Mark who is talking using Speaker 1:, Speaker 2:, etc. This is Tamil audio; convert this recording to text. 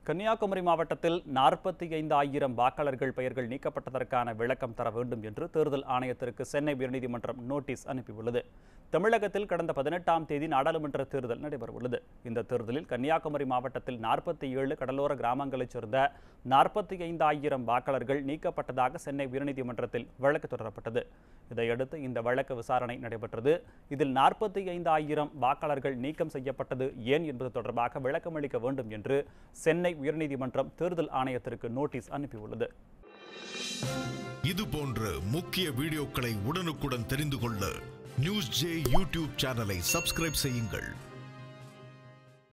Speaker 1: கன்னியாகுமரி மாவட்டத்தில் நாற்பத்தி ஐந்து ஆயிரம் வாக்காளர்கள் பெயர்கள் நீக்கப்பட்டதற்கான விளக்கம் தர வேண்டும் என்று தேர்தல் ஆணையத்திற்கு சென்னை உயர்நீதிமன்றம் நோட்டீஸ் அனுப்பியுள்ளது தமிழகத்தில் கடந்த பதினெட்டாம் தேதி நாடாளுமன்ற தேர்தல் நடைபெறவுள்ளது இந்த தேர்தலில் கன்னியாகுமரி மாவட்டத்தில் நாற்பத்தி ஏழு கடலோர கிராமங்களைச் சேர்ந்த நாற்பத்தி ஐந்து ஆயிரம் வாக்காளர்கள் நீக்கப்பட்டதாக சென்னை உயர்நீதிமன்றத்தில் வழக்கு தொடரப்பட்டது இதையடுத்து இந்த வழக்கு விசாரணை நடைபெற்றது இதில் நாற்பத்தி ஐந்து ஆயிரம் வாக்காளர்கள் நீக்கம் செய்யப்பட்டது ஏன் என்பது தொடர்பாக விளக்கமளிக்க வேண்டும் என்று சென்னை உயர்நீதிமன்றம் தேர்தல் ஆணையத்திற்கு நோட்டீஸ் அனுப்பியுள்ளது
Speaker 2: இது போன்ற முக்கிய வீடியோக்களை உடனுக்குடன் தெரிந்து கொள்ள நியூஸ் ஜே யூடியூப் சேனலை சப்ஸ்கிரைப் செய்யுங்கள்